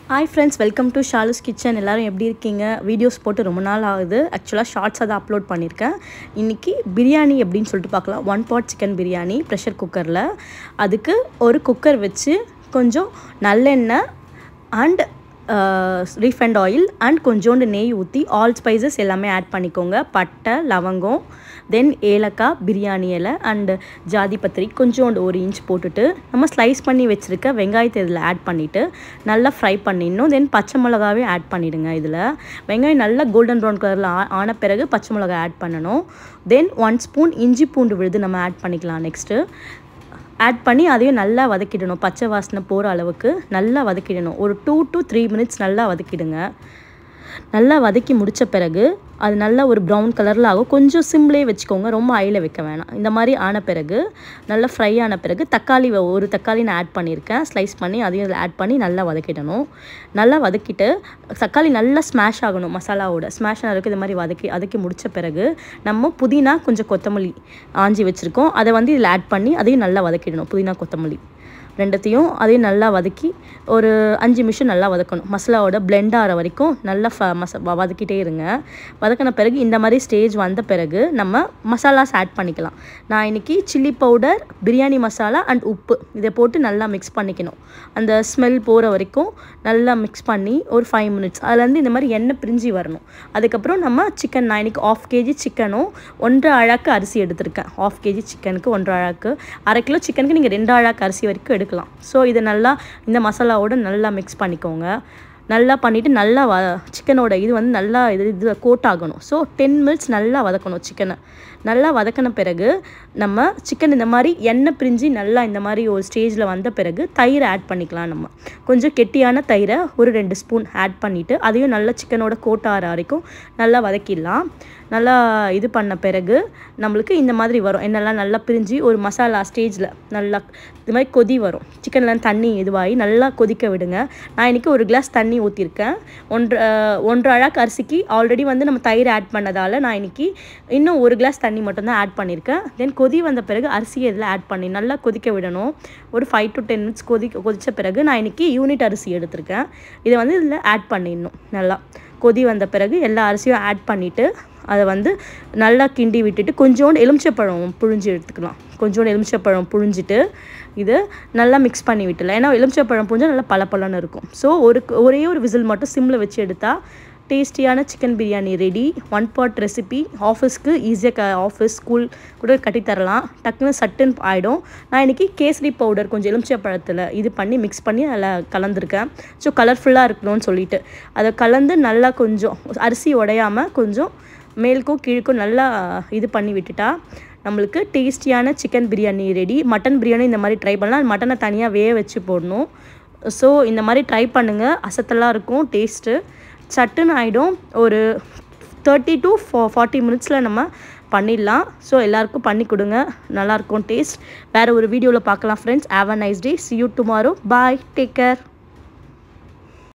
hi friends welcome to Shalu's kitchen எல்லோரும் எப்படி இருக்கீங்க வீடியோஸ் போட்டு ரொம்ப நாள் ஆகுது ஆக்சுவலாக ஷார்ட்ஸாக தான் அப்லோட் பண்ணியிருக்கேன் இன்றைக்கி பிரியாணி எப்படின்னு சொல்லிட்டு பார்க்கலாம் one pot chicken biryani pressure குக்கரில் அதுக்கு ஒரு குக்கர் வச்சு கொஞ்சம் நல்லெண்ணெய் அண்ட் ரீஃபண்ட் ஆயில் அண்ட் கொஞ்சோண்டு நெய் ஊற்றி ஆல் ஸ்பைசஸ் எல்லாமே ஆட் பண்ணிக்கோங்க பட்டை லவங்கம் தென் ஏலக்காய் பிரியாணி இலை அண்டு ஜாதி பத்திரி கொஞ்சோண்டு ஒரு இன்ச் போட்டுட்டு நம்ம ஸ்லைஸ் பண்ணி வச்சுருக்க வெங்காயத்தை இதில் ஆட் பண்ணிவிட்டு நல்லா ஃப்ரை பண்ணிடணும் தென் பச்சை மிளகாவே ஆட் பண்ணிவிடுங்க இதில் வெங்காயம் நல்லா கோல்டன் ப்ரௌன் கலரில் ஆன பிறகு பச்சை மிளகா ஆட் பண்ணணும் தென் ஒன் ஸ்பூன் இஞ்சி பூண்டு விழுது நம்ம ஆட் பண்ணிக்கலாம் நெக்ஸ்ட்டு ஆட் பண்ணி அதையும் நல்லா வதக்கிடணும் பச்சை வாசனை போகிற அளவுக்கு நல்லா வதக்கிடணும் ஒரு டூ டு த்ரீ மினிட்ஸ் நல்லா வதக்கிடுங்க நல்லா வதக்கி முடித்த பிறகு அது நல்லா ஒரு ப்ரௌன் கலரில் ஆகும் கொஞ்சம் சிம்லேயே வச்சுக்கோங்க ரொம்ப ஆயில் வைக்க வேணாம் இந்த மாதிரி ஆன பிறகு நல்லா ஃப்ரை ஆன பிறகு தக்காளி ஒரு தக்காளி நான் ஆட் பண்ணியிருக்கேன் ஸ்லைஸ் பண்ணி அதையும் இதில் ஆட் பண்ணி நல்லா வதக்கிடணும் நல்லா வதக்கிட்டு தக்காளி நல்லா ஸ்மாஷ் ஆகணும் மசாலாவோட ஸ்மாஷ் ஆகிறதுக்கு இது மாதிரி வதக்கி வதக்கி முடித்த பிறகு நம்ம புதினா கொஞ்சம் கொத்தமல்லி ஆஞ்சி வச்சுருக்கோம் அதை வந்து இதில் ஆட் பண்ணி அதையும் நல்லா வதக்கிடணும் புதினா கொத்தமல்லி ரெண்டத்தையும் அதையும் நல்லா வதக்கி ஒரு அஞ்சு நிமிஷம் நல்லா வதக்கணும் மசாலாவோட பிளெண்ட் ஆகிற வரைக்கும் நல்லா ஃப மச வதக்கிட்டே இருங்க வதக்கின பிறகு இந்த மாதிரி ஸ்டேஜ் வந்த பிறகு நம்ம மசாலாஸ் ஆட் பண்ணிக்கலாம் நான் இன்றைக்கி chilli powder biryani masala and உப்பு இதை போட்டு நல்லா மிக்ஸ் பண்ணிக்கணும் அந்த ஸ்மெல் போகிற வரைக்கும் நல்லா மிக்ஸ் பண்ணி ஒரு ஃபைவ் மினிட்ஸ் அதுலேருந்து இந்த மாதிரி எண்ணெய் பிரிஞ்சு வரணும் அதுக்கப்புறம் நம்ம சிக்கன் நான் இன்றைக்கி ஆஃப் கேஜி சிக்கனும் ஒன்றரை அழாக்கு அரிசி எடுத்திருக்கேன் ஆஃப் கேஜி சிக்கனுக்கு ஒன்றரை அழாக்கு அரை கிலோ சிக்கனுக்கு நீங்கள் ரெண்டு அழாக்கு அரிசி வரைக்கும் எடுக்கலாம் ஸோ இதை நல்லா இந்த மசாலாவோட நல்லா மிக்ஸ் பண்ணிக்கோங்க நல்லா பண்ணிவிட்டு நல்லா வ சிக்கனோட இது வந்து நல்லா இது இது கோட் ஆகணும் ஸோ டென் மினிட்ஸ் நல்லா வதக்கணும் சிக்கனை நல்லா வதக்கின பிறகு நம்ம சிக்கன் இந்த மாதிரி எண்ணெய் பிரிஞ்சு நல்லா இந்த மாதிரி ஒரு ஸ்டேஜில் வந்த பிறகு தயிரை ஆட் பண்ணிக்கலாம் நம்ம கொஞ்சம் கெட்டியான தயிரை ஒரு ரெண்டு ஸ்பூன் ஆட் பண்ணிவிட்டு அதையும் நல்லா சிக்கனோட கோட் ஆகிற வரைக்கும் நல்லா வதக்கிடலாம் நல்லா இது பண்ண பிறகு நம்மளுக்கு இந்த மாதிரி வரும் என்னெல்லாம் நல்லா பிரிஞ்சு ஒரு மசாலா ஸ்டேஜில் நல்லா இது மாதிரி கொதி வரும் சிக்கனில் தண்ணி இதுவாகி நல்லா கொதிக்க விடுங்க நான் இன்றைக்கி ஒரு கிளாஸ் தண்ணி ஊற்றிருக்கேன் ஒன்றரை ஒன்றரை அழாக்கு அரிசிக்கு ஆல்ரெடி வந்து நம்ம தயிர் ஆட் பண்ணதால் நான் இன்றைக்கி இன்னும் ஒரு கிளாஸ் தண்ணி மட்டும்தான் ஆட் பண்ணியிருக்கேன் தென் கொதி வந்த பிறகு அரிசியை இதில் ஆட் பண்ணி நல்லா கொதிக்க விடணும் ஒரு ஃபைவ் டு டென் மினிட்ஸ் கொதி கொதித்த பிறகு நான் இன்றைக்கி யூனிட் அரிசி எடுத்திருக்கேன் இதை வந்து இதில் ஆட் பண்ணிடணும் நல்லா கொதி வந்த பிறகு எல்லா அரிசியும் ஆட் பண்ணிவிட்டு அதை வந்து நல்லா கிண்டி விட்டுட்டு கொஞ்சோண்டு எலுமிச்சப்பழம் புழிஞ்சு எடுத்துக்கலாம் கொஞ்சோண்டு எலுமிச்சப்பழம் புழிஞ்சிட்டு இது நல்லா மிக்ஸ் பண்ணி விட்டுலாம் ஏன்னா எலுமிச்சப்பழம் புழிஞ்சால் நல்லா பளபளன்னு இருக்கும் ஸோ ஒரு ஒரே ஒரு விசில் மட்டும் சிம்மில் வச்சு எடுத்தால் டேஸ்டியான chicken biryani ready one pot recipe ஆஃபீஸ்க்கு ஈஸியாக க ஆஃபீஸ் ஸ்கூல் கூட கட்டித்தரலாம் டக்குன்னு சட்டுன்னு ஆகிடும் நான் இன்றைக்கி கேசரி பவுடர் கொஞ்சம் எலுமிச்சப்பழத்தில் இது பண்ணி மிக்ஸ் பண்ணி அதில் கலந்துருக்கேன் ஸோ கலர்ஃபுல்லாக இருக்கணும்னு சொல்லிட்டு அதை கலந்து நல்லா கொஞ்சம் அரிசி உடையாமல் கொஞ்சம் மேலுக்கும் கீழுக்கும் நல்லா இது பண்ணி விட்டுட்டா நம்மளுக்கு டேஸ்டியான chicken biryani ready mutton biryani இந்த மாதிரி ட்ரை பண்ணலாம் மட்டனை தனியாக வேக வச்சு போடணும் ஸோ இந்த மாதிரி ட்ரை பண்ணுங்கள் அசத்தலாக இருக்கும் டேஸ்ட்டு சட்டுன்னு ஆகிடும் ஒரு தேர்ட்டி டு ஃபா ஃபார்ட்டி மினிட்ஸில் நம்ம பண்ணிடலாம் ஸோ எல்லாருக்கும் பண்ணி கொடுங்க நல்லாயிருக்கும் டேஸ்ட் வேறு ஒரு வீடியோவில் பார்க்கலாம் friends have a nice day see you tomorrow bye take care